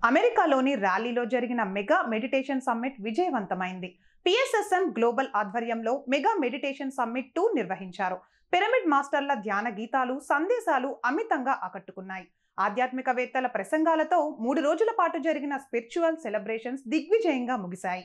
అమెరికాలోని ర్యాలీలో జరిగిన మెగా మెడిటేషన్ సమ్మిట్ విజయవంతమైంది పిఎస్ఎస్ఎం గ్లోబల్ ఆధ్వర్యంలో మెగా మెడిటేషన్ సమ్మిట్ టూ నిర్వహించారు పిరమిడ్ మాస్టర్ల ధ్యాన గీతాలు సందేశాలు అమితంగా ఆకట్టుకున్నాయి ఆధ్యాత్మికవేత్తల ప్రసంగాలతో మూడు రోజుల పాటు జరిగిన స్పిరిచువల్ సెలబ్రేషన్స్ దిగ్విజయంగా ముగిశాయి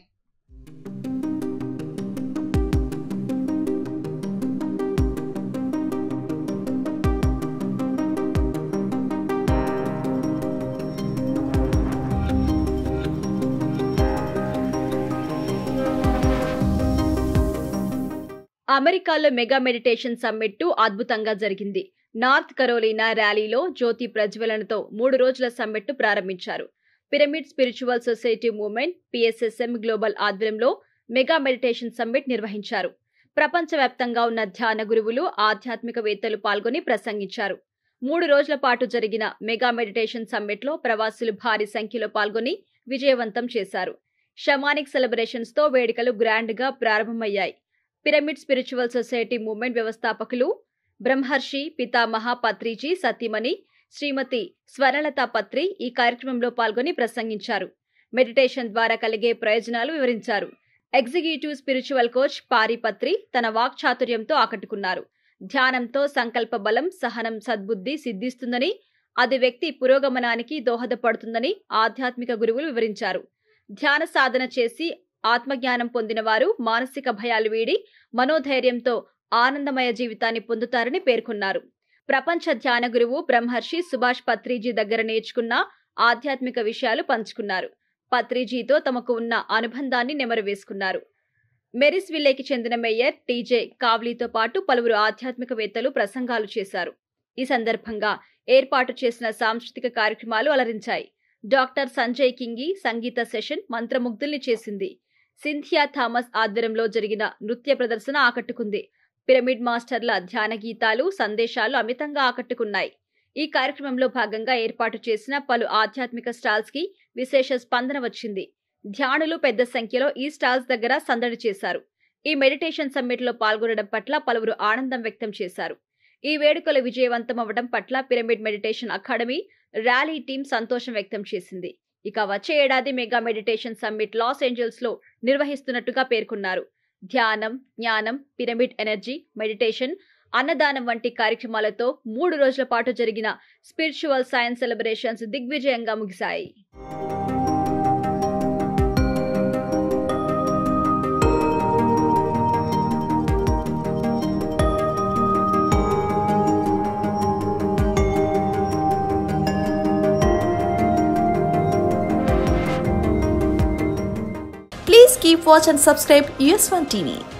అమెరికాలో మెగా మెడిటేషన్ సమ్మిట్ టూ అద్భుతంగా జరిగింది నార్త్ కరోలినా ర్యాలీలో జ్యోతి ప్రజ్వలనతో మూడు రోజుల సమ్మిట్ ప్రారంభించారు pyramid spiritual society movement PSSM global ఆధ్వర్యంలో మెగా మెడిటేషన్ సమ్మిట్ నిర్వహించారు ప్రపంచవ్యాప్తంగా ఉన్న ధ్యాన గురువులు ఆధ్యాత్మికవేత్తలు పాల్గొని ప్రసంగించారు మూడు రోజుల పాటు జరిగిన మెగా మెడిటేషన్ సమ్మిట్లో ప్రవాసులు భారీ సంఖ్యలో పాల్గొని విజయవంతం చేశారు షమానిక్ సెలబ్రేషన్స్ తో వేడుకలు గ్రాండ్ గా ప్రారంభమయ్యాయి పిరమిడ్ స్పిరిచువల్ సొసైటీ మూవ్మెంట్ వ్యవస్థాపకులు బ్రహ్మర్షి పితామహ పత్రిజీ సతీమణి శ్రీమతి స్వర్ణలత పత్రి ఈ కార్యక్రమంలో పాల్గొని ప్రసంగించారు మెడిటేషన్ ద్వారా కలిగే ప్రయోజనాలు వివరించారు ఎగ్జిక్యూటివ్ స్పిరిచువల్ కోచ్ పారిపత్రి తన వాక్చాతుర్యంతో ఆకట్టుకున్నారు ధ్యానంతో సంకల్ప బలం సహనం సద్బుద్ధి సిద్ధిస్తుందని అది వ్యక్తి పురోగమనానికి దోహదపడుతుందని ఆధ్యాత్మిక గురువులు వివరించారు ధ్యాన సాధన చేసి ఆత్మజ్ఞానం పొందిన వారు మానసిక భయాలు వీడి మనోధైర్యంతో ఆనందమయ జీవితాన్ని పొందుతారని పేర్కొన్నారు ప్రపంచ ధ్యాన గురువు బ్రహ్మర్షి సుభాష్ పత్రిజీ దగ్గర నేర్చుకున్న ఆధ్యాత్మిక విషయాలు పంచుకున్నారు పత్రిజీతో తమకు ఉన్న అనుబంధాన్ని నెమరు వేసుకున్నారు మెరిస్ విల్లేకి చెందిన మేయర్ టీజే కావ్లీతో పాటు పలువురు ఆధ్యాత్మికవేత్తలు ప్రసంగాలు చేశారు ఈ సందర్భంగా ఏర్పాటు చేసిన సాంస్కృతిక కార్యక్రమాలు అలరించాయి డాక్టర్ సంజయ్ కింగి సంగీత సెషన్ మంత్రముగ్ధుల్ని చేసింది సింథియా థామస్ ఆధ్వర్యంలో జరిగిన నృత్య ప్రదర్శన ఆకట్టుకుంది పిరమిడ్ మాస్టర్ల ధ్యాన గీతాలు సందేశాలు అమితంగా ఆకట్టుకున్నాయి ఈ కార్యక్రమంలో భాగంగా ఏర్పాటు చేసిన పలు ఆధ్యాత్మిక స్టాల్స్ కి విశేష స్పందన వచ్చింది ధ్యానులు పెద్ద సంఖ్యలో ఈ స్టాల్స్ దగ్గర సందడి చేశారు ఈ మెడిటేషన్ సమ్మిట్ లో పాల్గొనడం పట్ల పలువురు ఆనందం వ్యక్తం చేశారు ఈ వేడుకలు విజయవంతం అవ్వడం పట్ల pyramid meditation academy Raleigh team సంతోషం వ్యక్తం చేసింది ఇక వచ్చే ఏడాది mega meditation summit Los Angeles లో నిర్వహిస్తున్నట్టుగా పేర్కొన్నారు ధ్యానం జ్ఞానం పిరమిడ్ ఎనర్జీ మెడిటేషన్ అన్నదానం వంటి కార్యక్రమాలతో మూడు రోజుల పాటు జరిగిన స్పిరిచువల్ సైన్స్ సెలబ్రేషన్స్ దిగ్విజయంగా ముగిశాయి Please keep watch and subscribe US1 TV.